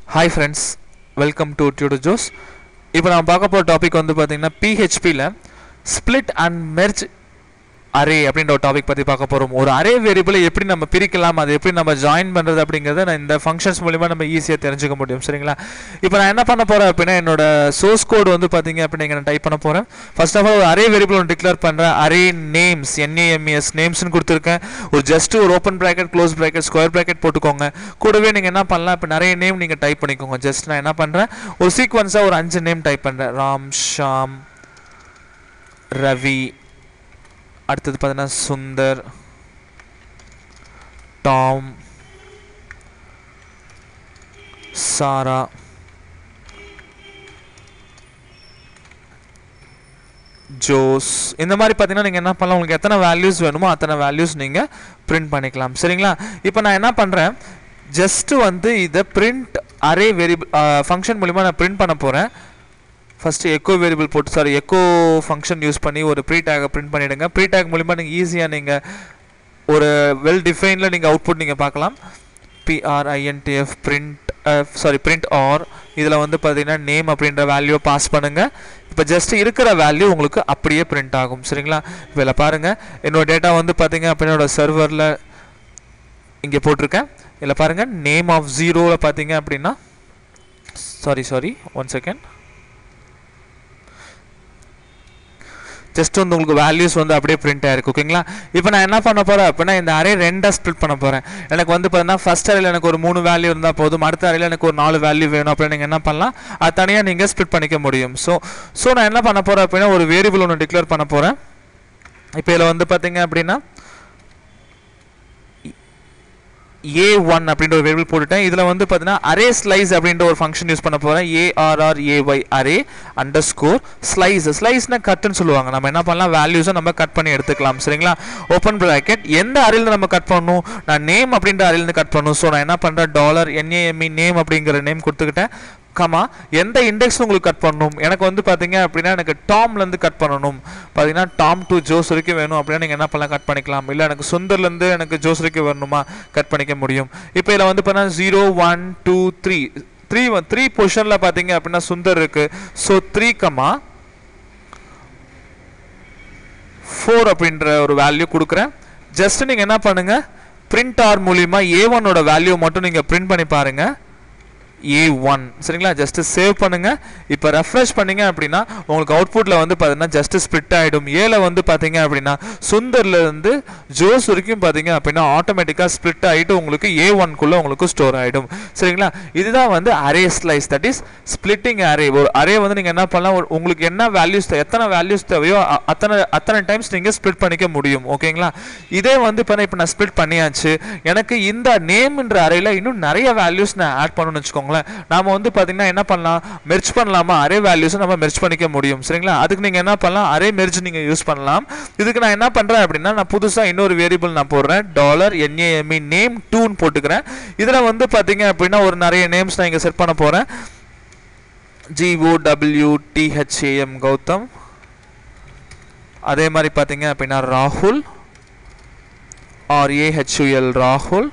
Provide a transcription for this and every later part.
hi friends welcome to tutor Joes இப்போ நான் பார்க்க போகிற டாபிக் வந்து பார்த்தீங்கன்னா பிஹெச்பியில் ஸ்ப்ளிட் அண்ட் மெர்ஜ் அரே அப்படின்ற ஒரு டாபிக் பற்றி பார்க்க போகிறோம் ஒரு அரே வேரியபிளை எப்படி நம்ம பிரிக்கலாம் அது எப்படி நம்ம ஜாயின் பண்ணுறது அப்படிங்கிறத நான் இந்த ஃபங்க்ஷன்ஸ் மூலிமா நம்ம ஈஸியாக தெரிஞ்சுக்க முடியும் சரிங்களா இப்போ நான் என்ன பண்ண போகிறேன் அப்படின்னா என்னோட சோர்ஸ் கோட் வந்து பார்த்தீங்க அப்படின்னா இங்க நான் டைப் பண்ண போகிறேன் ஃபர்ஸ்ட் ஆஃப் ஆல் ஒரு அரே வேரியபிள் ஒன்று டிக்ளேர் பண்ணுறேன் அரே நேம்ஸ் என்ஏஎம்இஎஸ் நேம்ஸ்னு கொடுத்துருக்கேன் ஒரு ஜஸ்ட் ஒரு open bracket close bracket square bracket போட்டுக்கோங்க கூடவே நீங்கள் என்ன பண்ணலாம் இப்போ நிறைய நேம் நீங்கள் டைப் பண்ணிக்கோங்க ஜஸ்ட் நான் என்ன பண்ணுறேன் ஒரு சீக்வன்ஸாக ஒரு அஞ்சு நேம் டைப் பண்ணுறேன் ராம் ஷாம் ரவி அடுத்தது பார்த்தீங்கன்னா சுந்தர் டாம் சாரா ஜோஸ் இந்த மாதிரி பார்த்தீங்கன்னா நீங்கள் என்ன பண்ணலாம் உங்களுக்கு எத்தனை வேல்யூஸ் வேணுமோ அத்தனை வேல்யூஸ் நீங்கள் பிரிண்ட் பண்ணிக்கலாம் சரிங்களா இப்போ நான் என்ன பண்ணுறேன் ஜஸ்ட்டு வந்து இதை பிரிண்ட் அரே வேரியபிள் ஃபங்க்ஷன் மூலிமா நான் பிரிண்ட் பண்ண போகிறேன் ஃபஸ்ட்டு எக்கோ வேரியபிள் போட்டு சாரி எக்கோ ஃபங்க்ஷன் யூஸ் பண்ணி ஒரு ப்ரீ டேக்கை பிரிண்ட் பண்ணிவிடுங்க ப்ரீ டேக் மூலிமா நீங்கள் ஈஸியாக நீங்கள் ஒரு வெல் டிஃபைனில் நீங்கள் அவுட்புட் நீங்கள் பார்க்கலாம் P R I N T F print sorry print R இதில் வந்து பார்த்தீங்கன்னா நேம் அப்படின்ற வேல்யூ பாஸ் பண்ணுங்கள் இப்போ ஜஸ்ட் இருக்கிற வேல்யூ உங்களுக்கு அப்படியே பிரிண்ட் ஆகும் சரிங்களா இப்போ இதில் பாருங்கள் என்னோட டேட்டா வந்து பார்த்தீங்க அப்படின்னா என்னோட சர்வரில் இங்கே போட்டிருக்கேன் இதில் பாருங்கள் நேம் ஆஃப் ஜீரோவில் பார்த்தீங்க அப்படின்னா sorry sorry one second just வந்து உங்களுக்கு வேல்யூஸ் வந்து அப்படியே பிரிண்ட் ஆயிருக்கு ஓகேங்களா இப்போ நான் என்ன பண்ண போகிறேன் அப்படின்னா இந்த அரே ரெண்டாக ஸ்ப்ளிட் பண்ண போகிறேன் எனக்கு வந்து பார்த்தீங்கன்னா ஃபஸ்ட் அறையில் எனக்கு ஒரு மூணு வேல்யூ இருந்தால் போதும் அடுத்த அறையில் எனக்கு ஒரு நாலு வேல்யூ வேணும் அப்படின்னு நீங்கள் என்ன பண்ணலாம் அது தனியாக நீங்கள் ஸ்ப்ளிட் பண்ணிக்க முடியும் ஸோ ஸோ நான் என்ன பண்ண போகிறேன் அப்படின்னா ஒரு வேரியபிள் ஒன்று டிக்ளேர் பண்ண போகிறேன் இப்போ இதில் வந்து பார்த்தீங்க அப்படின்னா ஏ ஒன் அப்படின்ற ஒரு வேரியபிள் போட்டுட்டேன் இதில் வந்து பார்த்தீங்கன்னா அரே ஸ்லைஸ் அப்படின்ற ஒரு ஃபங்க்ஷன் யூஸ் பண்ண போகிறேன் A R R A Y array underscore slice ஸ்லைஸ்னா கட்டுன்னு சொல்லுவாங்க நம்ம என்ன பண்ணலாம் வேல்யூஸை நம்ம கட் பண்ணி எடுத்துக்கலாம் சரிங்களா ஓப்பன் ப்ராக்கெட் எந்த அறையில் நம்ம கட் பண்ணணும் நான் நேம் அப்படின்ற அறையிலேருந்து கட் பண்ணணும் ஸோ நான் என்ன பண்ணுறேன் டாலர் என்ஏஎம்இ நேம் அப்படிங்கிற நேம் கொடுத்துக்கிட்டேன் கமா எந்த இண்டெக்ஸ் உங்களுக்கு கட் பண்ணணும் எனக்கு வந்து பார்த்தீங்க அப்படின்னா எனக்கு டாம்லேருந்து கட் பண்ணணும் பார்த்தீங்கன்னா டாம் டு ஜோஸ் வரைக்கும் வேணும் அப்படின்னா நீங்கள் என்ன பண்ணலாம் கட் பண்ணிக்கலாம் இல்லை எனக்கு சுந்தர்லேருந்து எனக்கு ஜோஸ் வரைக்கும் வரணுமா கட் பண்ணிக்க முடியும் இப்போ இதில் வந்து பார்த்தீங்கன்னா zero one two three three one three பொசிஷனில் பார்த்தீங்க அப்படின்னா சுந்தர் இருக்குது ஸோ த்ரீ கமா ஃபோர் அப்படின்ற ஒரு வேல்யூ கொடுக்குறேன் ஜஸ்ட் நீங்கள் என்ன பண்ணுங்கள் பிரிண்ட் ஆர் மூலிமா ஏ ஒன்னோட வேல்யூ மட்டும் நீங்கள் பிரிண்ட் பண்ணி பாருங்கள் ஏ ஒன் சரிங்களா ஜஸ்ட் சேவ் பண்ணுங்க இப்போ ரெஃப்ரெஷ் பண்ணீங்க அப்படின்னா உங்களுக்கு அவுட்புட்டில் வந்து பார்த்தீங்கன்னா ஜஸ்ட் ஸ்ப்ளிட் ஆகிடும் ஏல வந்து பார்த்தீங்க அப்படின்னா சுந்தர்ல இருந்து ஜோஸ் வரைக்கும் பார்த்தீங்க அப்படின்னா ஆட்டோமேட்டிக்காக ஸ்ப்ளிட் ஆகிட்டு உங்களுக்கு ஏ ஒன்குள்ளே உங்களுக்கு ஸ்டோர் ஆகிடும் சரிங்களா இதுதான் வந்து array slice that is splitting array ஒரு அரே வந்து நீங்கள் என்ன பண்ணலாம் ஒரு- உங்களுக்கு என்ன வேல்யூஸ் எத்தனை வேல்யூஸ் தேவையோ அ- அத்தனை அத்தனை டைம்ஸ் நீங்கள் ஸ்ப்ளிட் பண்ணிக்க முடியும் ஓகேங்களா இதே வந்து இப்போ இப்போ நான் ஸ்ப்ளிட் பண்ணியாச்சு எனக்கு இந்த நேம்ன்ற அறையில் இன்னும் நிறைய வேல்யூஸ் நான் ஆட் பண்ணணும்னு வச்சுக்கோங்களேன் நாம வந்து பார்த்தீங்கன்னா என்ன பண்ணலாம் மெர்ச் பண்ணலாமா அரே வேல்யூஸை நம்ம மெர்ச் பண்ணிக்க முடியும் சரிங்களா அதுக்கு நீங்கள் என்ன பண்ணலாம் அரே மெர்ஜ் நீங்கள் யூஸ் பண்ணலாம் இதுக்கு நான் என்ன பண்ணுறேன் அப்படின்னா நான் புதுசாக இன்னொரு வேரியபிள் நான் போடுறேன் டாலர் என்ஏஎம்இ நேம் டூன்னு போட்டுக்கிறேன் இதில் வந்து பார்த்தீங்க அப்படின்னா ஒரு நிறைய நேம்ஸ் நான் இங்கே செட் பண்ண போகிறேன் ஜிஓடபிள்யூடிஹெச்ஏஎம் கௌதம் அதே மாதிரி பார்த்தீங்க அப்படின்னா ராகுல் ஆர்ஏஹெச்யூஎல் ராகுல்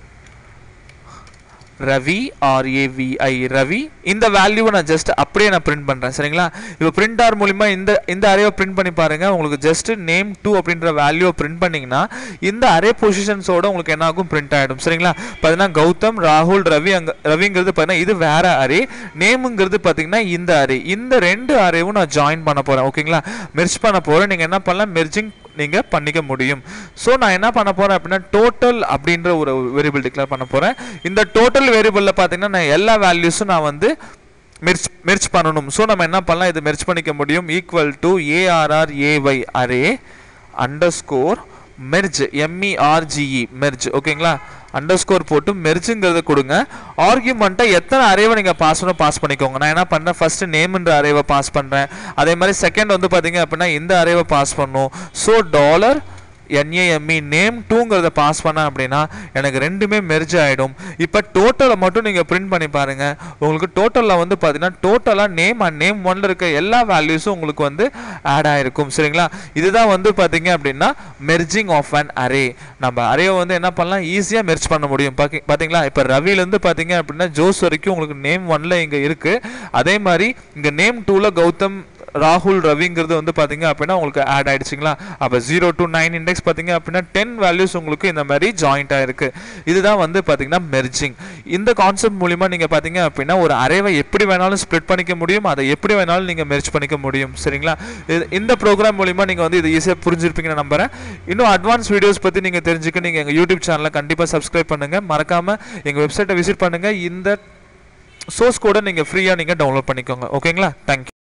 ரவி ஆர்ஏவிஐ ரவி இந்த வேல்யூவை நான் ஜஸ்ட் அப்படியே நான் பிரிண்ட் பண்ணுறேன் சரிங்களா இப்போ பிரிண்ட் ஆர் மூலிமா இந்த இந்த அரேவை பிரிண்ட் பண்ணி பாருங்க உங்களுக்கு ஜஸ்ட் நேம் டூ அப்படின்ற வேல்யூவை பிரிண்ட் பண்ணீங்கன்னா இந்த அரே பொசிஷன்ஸோட உங்களுக்கு என்ன ஆகும் பிரிண்ட் ஆகிடும் சரிங்களா பார்த்தீங்கன்னா கௌதம் ராகுல் ரவி அங்க ரவிங்கிறது பார்த்தீங்கன்னா இது வேற அரே நேமுங்கிறது பார்த்தீங்கன்னா இந்த அரே இந்த ரெண்டு அரேவும் நான் ஜாயின் பண்ண போகிறேன் ஓகேங்களா மெர்ஜ் பண்ண போகிறேன் நீங்கள் என்ன பண்ணலாம் மெர்ஜிங் நீங்கள் பண்ணிக்க முடியும் ஸோ நான் என்ன பண்ண போகிறேன் அப்படின்னா டோட்டல் அப்படின்ற ஒரு வேரியபிள் டிக்ளேர் பண்ண போகிறேன் இந்த டோட்டல் வேரியபிளில் பார்த்தீங்கன்னா நான் எல்லா வேல்யூஸும் நான் வந்து மெர்ச் மெர்ச் பண்ணணும் ஸோ நம்ம என்ன பண்ணலாம் இது மெர்ச் பண்ணிக்க முடியும் equal to A R R A Y array underscore merge M E R G E merge ஓகேங்களா அண்டர் ஸ்கோர் போட்டு மெர்ஜுங்கிறத கொடுங்க ஆர்கியூமெண்ட்டை எத்தனை அரேவை நீங்கள் பாஸ் பண்ண பாஸ் பண்ணிக்கோங்க நான் என்ன பண்ணுறேன் ஃபர்ஸ்ட் நேம்ன்ற அரேவை பாஸ் பண்ணுறேன் அதே மாதிரி செகண்ட் வந்து பார்த்தீங்க அப்படின்னா இந்த அரேவை பாஸ் பண்ணும் ஸோ டாலர் என்ஏஎம்இ நேம் டூங்கிறத பாஸ் பண்ணேன் அப்படின்னா எனக்கு ரெண்டுமே மெர்ஜ் ஆகிடும் இப்போ டோட்டலை மட்டும் நீங்கள் பிரிண்ட் பண்ணி பாருங்க உங்களுக்கு டோட்டலில் வந்து பார்த்தீங்கன்னா டோட்டலாக நேம் அண்ட் நேம் ஒன்ல இருக்க எல்லா வேல்யூஸும் உங்களுக்கு வந்து ஆட் ஆயிருக்கும் சரிங்களா இதுதான் வந்து பார்த்தீங்க அப்படின்னா மெர்ஜிங் ஆஃப் அன் அரே நம்ம அரேவை வந்து என்ன பண்ணலாம் ஈஸியாக மெர்ஜ் பண்ண முடியும் பாக்கி- பார்த்தீங்களா இப்போ ரவிலேருந்து பார்த்தீங்க அப்படின்னா ஜோஸ் வரைக்கும் உங்களுக்கு நேம் ஒன்ல இங்கே இருக்கு அதே மாதிரி இங்கே நேம் டூவில் கௌதம் ராகுல் ரவிங்கிறது வந்து பார்த்தீங்க அப்படின்னா உங்களுக்கு ஆட் ஆயிடுச்சுங்களா அப்போ ஜீரோ டு நைன் இண்டெக்ஸ் பார்த்தீங்க அப்படின்னா டென் வேல்யூஸ் உங்களுக்கு இந்த மாதிரி ஜாயிண்ட் ஆயிருக்கு இதுதான் வந்து பார்த்தீங்கன்னா மெர்ஜிங் இந்த கான்செப்ட் மூலிமா நீங்கள் பார்த்தீங்க அப்படின்னா ஒரு அரேவை எப்படி வேணாலும் ஸ்ப்ளிட் பண்ணிக்க முடியும் அதை எப்படி வேணாலும் நீங்கள் மெர்ஜ் பண்ணிக்க முடியும் சரிங்களா இது- இந்த ப்ரோக்ராம் மூலிமா நீங்கள் வந்து இது ஈஸியாக புரிஞ்சிருப்பீங்கன்னு நம்புறேன் இன்னும் அட்வான்ஸ் வீடியோஸ் பற்றி நீங்கள் தெரிஞ்சுக்க நீங்கள் எங்கள் யூடியூப் சேனலை கண்டிப்பாக சப்ஸ்கிரைப் பண்ணுங்கள் மறக்காமல் எங்கள் வெப்சைட்டை விசிட் பண்ணுங்கள் இந்த சோர்ஸ் கோடை நீங்கள் ஃப்ரீயாக நீங்கள் டவுன்லோட் பண்ணிக்கோங்க ஓகேங்களா தேங்க்யூ